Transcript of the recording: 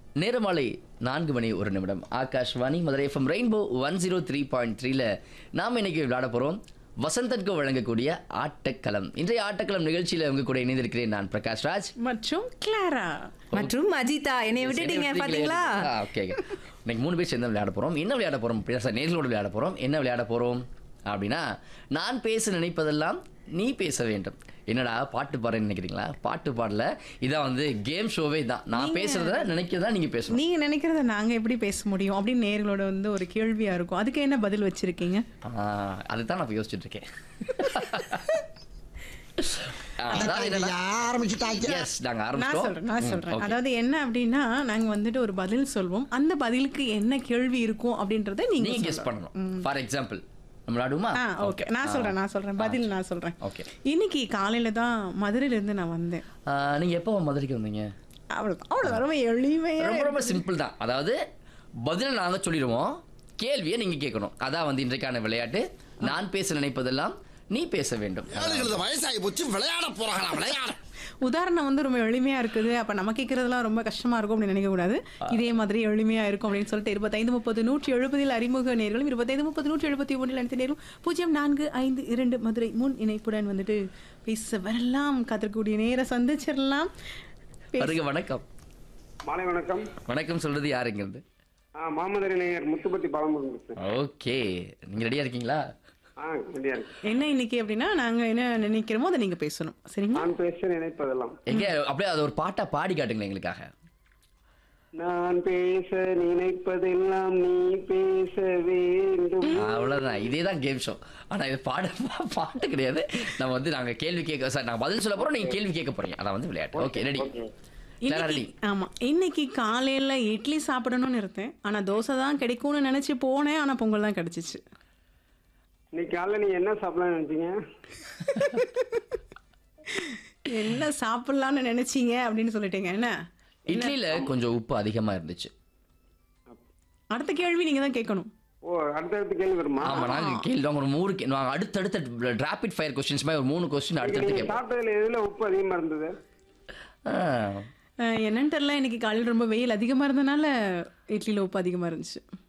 நேரமாலை நான்கு மணி ஒரு நிமிடம் Akashvani Madurai FM rainbow one zero three point த்ரீல நாம் இன்னைக்கு விளையாட போகிறோம் வசந்தன்கோ வழங்கக்கூடிய ஆட்டக்களம் இன்றைய ஆட்டக்களம் நிகழ்ச்சியில் உங்க கூட இணைந்திருக்கிறேன் நான் பிரகாஷ் ராஜ் மற்றும் கிளாரா மற்றும் அஜிதா என்னை விட்டுட்டீங்க பாத்தீங்களா ஓகே இன்னைக்கு மூணு பேர் சேர்ந்து விளையாட போறோம் என்ன விளையாட போறோம் சார் நேர்களோடு விளையாட போறோம் என்ன விளையாட போறோம் அப்படின்னா நான் பேச நினைப்பதெல்லாம் நீ பேச வேண்டும் என்னடா பாட்டு பாடுறேன்னு நினைக்கிறீங்களா பாட்டு பாடல இதான் வந்து கேம் ஷோவே தான் நான் பேசுறத நினைக்கிறதா நீங்க பேசணும் நீங்க நினைக்கிறத நாங்க எப்படி பேச முடியும் அப்படின்னு நேர்களோட வந்து ஒரு கேள்வியா இருக்கும் அதுக்கு என்ன பதில் வச்சிருக்கீங்க ஆஹ், அதுதான் நான் இப்ப யோசிச்சுட்டு இருக்கேன் அதாவது என்னன்னா ஆரம்பிச்சுட்டாங்க எஸ் நாங்க நான் ஆரம்பிச்சிட்டோம் சொல்றேன் நான் ம், சொல்றேன் okay. அதாவது என்ன அப்படின்னா நாங்க வந்துட்டு ஒரு பதில் சொல்வோம் அந்த பதிலுக்கு என்ன கேள்வி இருக்கும் அப்படின்றத நீங்க நீங்க கெஸ் சொல்லணும். பண்ணணும் ஃபார் எக்ஸாம்பிள் நம்ம விளையாடுவோமா ஆ ஓகே நான் சொல்றேன் நான் சொல்றேன் பதில் நான் சொல்றேன் ஓகே இன்னைக்கு காலையில தான் மதுரையில இருந்து நான் வந்தேன் நீங்க எப்போ மதுரைக்கு வந்தீங்க அவ்வளவுதான் அவ்வளவு ரொம்ப எளிமையா ரொம்ப ரொம்ப சிம்பிள் தான் அதாவது பதில நாங்க சொல்லிடுவோம் கேள்வியை நீங்க கேட்கணும் அதான் வந்து இன்றைக்கான விளையாட்டு நான் பேச நினைப்பதெல்லாம் நீ பேச வேண்டும் ஏழுகளுக்கு வயசாகி போச்சு விளையாட போறாங்களா விளையாட உதாரணம் வந்து ரொம்ப எளிமையா இருக்குது அப்ப நம்ம கேட்கறதுலாம் ரொம்ப கஷ்டமா இருக்கும் அப்படின்னு நினைக்க கூடாது இதே மாதிரி எளிமையா இருக்கும் அப்படின்னு சொல்லிட்டு இருபத்தைந்து முப்பது நூற்றி எழுபதில் அறிமுக நேர்களும் இருபத்தைந்து முப்பது நூற்றி எழுபத்தி ஒன்றில் அனைத்து நேரும் பூஜ்ஜியம் நான்கு ஐந்து இரண்டு மதுரை முன் இணைப்புடன் வந்துட்டு பேச வரலாம் காத்திருக்கக்கூடிய நேர சந்திச்சிடலாம் பேச- வருக வணக்கம் மாலை வணக்கம் வணக்கம் சொல்றது யாருங்கிறது ஆ மாமதுரை நேயர் முத்துப்பத்தி பழமுருங்க சார் ஓகே நீங்க ரெடியா இருக்கீங்களா ஆ ரெடியா இருக்கு என்ன இன்னைக்கு அப்படின்னா நாங்க என்ன நினைக்கிறோமோ அதை நீங்க பேசணும் சரிங்களா நான் பேச நினைப்பதெல்லாம் எங்க அப்படியே அது ஒரு பாட்டா பாடி காட்டுங்களேன் எங்களுக்காக நான் பேச நினைப்பதெல்லாம் நீ பேச வேண்டும் அவ்வளவுதான் இதே தான் கேம் ஷோ ஆனா இது பாட பாட்டு கிடையாது நம்ம வந்து நாங்க கேள்வி கேட்க சார் நாங்க பதில் சொல்ல போறோம் நீங்க கேள்வி கேட்க போறீங்க அதான் வந்து விளையாட்டு ஓகே ரெடி ஓகே ரெடி இன்னைக்கு ஆமா இன்னைக்கு காலையில இட்லி சாப்பிடணும்னு இருந்தேன் ஆனா தோசை தான் கிடைக்கும்னு நினைச்சு போனேன் ஆனா பொங்கல் தான் கிடைச்சிச்சு இன்னைக்கு காலைல நீங்க என்ன சாப்பிடலாம்னு நினைச்சீங்க என்ன சாப்பிடலாம்னு நினைச்சீங்க அப்படின்னு சொல்லிட்டீங்க என்ன இட்லியில கொஞ்சம் உப்பு அதிகமா இருந்துச்சு அடுத்த கேள்வி நீங்க தான் கேட்கணும் ஓ அடுத்தடுத்து கேள்வி வருமா ஆமா நாங்க கேள்வி நாங்க ஒரு மூணு கே- நாங்க அடுத்தடுத்த ராபிட் ஃபயர் கொஸ்டின்ஸ் மாதிரி ஒரு மூணு கொஸ்டின் இன்னைக்கு அடுத்தடுத்து நீங்க கேட்போம் சாப்பிட்டதுல எதுல உப்பு அதிகமா இருந்தது ஆ, அஹ் என்னன்னு தெரியல இன்னைக்கு காலையில் ரொம்ப வெயில் அதிகமா இருந்தனால இட்லியில உப்பு அதிகமா இருந்துச்சு